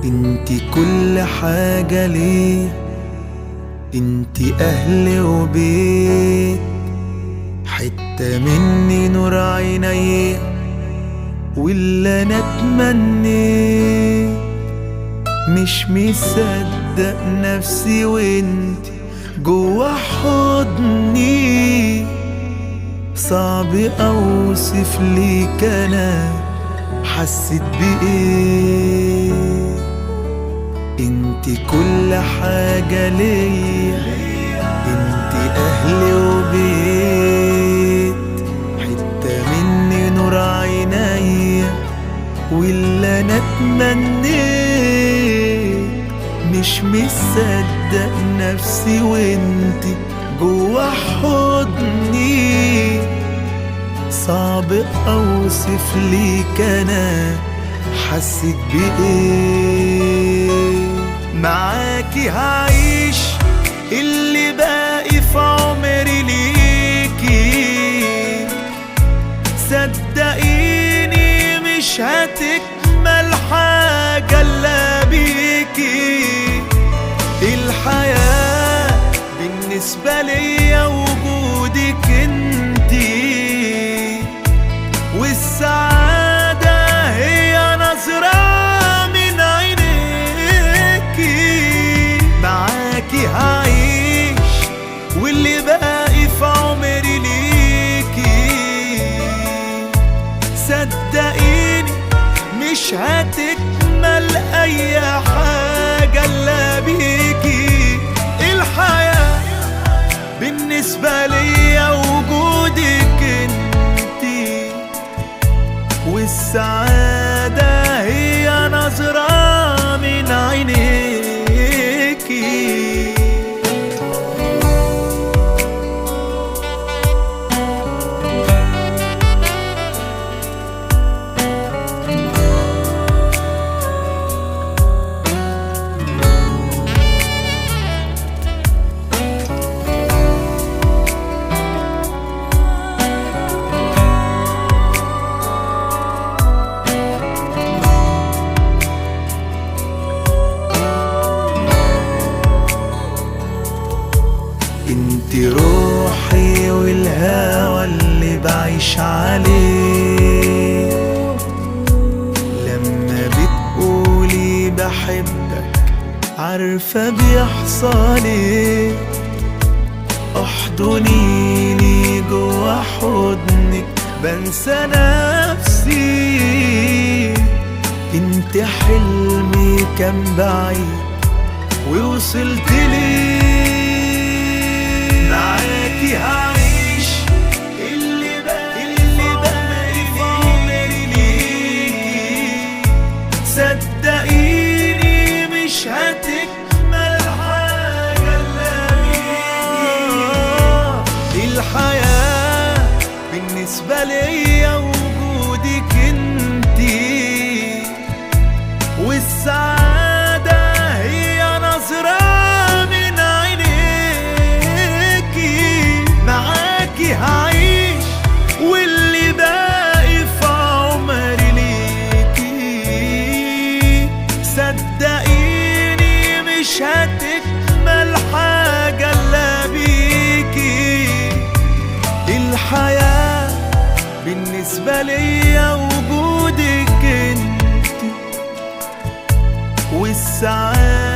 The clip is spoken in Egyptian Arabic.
انت كل حاجة ليه انت اهل وبيت حتة مني نور عيني واللي انا اتمنيت مش مصدق نفسي وانت جوا حضني صعب اوصف ليك انا حسيت بايه انت كل حاجة ليا انت اهلي وبيت حتة مني نور عينيا واللي انا اتمنيت مش مصدق نفسي وانت جوا حضني صعب اوصف ليك انا حسيت بايه معاكي هعيش اللي باقي في عمري ليكي صدقيني مش هتكمل حاجة الا بيكي الحياة بالنسبة ليا وجودك انتي والسعادة هي نظرة من عينيكي معاكي هعيش واللي باقي في عمري ليكي صدقيني مش هتكمل اي حاجة الا بيكي الحياة بالنسبة ليا وجودك انتي والسعادة هي نظرة من عينيكي انت روحي والهوى اللي بعيش عليه لما بتقولي بحبك عارفة بيحصل ايه احضنيني جوا حضنك بنسى نفسي انت حلمي كان بعيد ووصلت لي معاكي هعيش اللي باقي اللي باقي في عمري ليكي صدقيني مش هتكمل حاجة الا بيكي الحياة بالنسبة ليا وجودك انتي والسعادة هي نظرة من عينيكي معاكي هعيش واللي باقي في عمري ليكي صدقيني مش هتكمل حاجة الا بيكي الحياة بالنسبة ليا وجودك انت والسعادة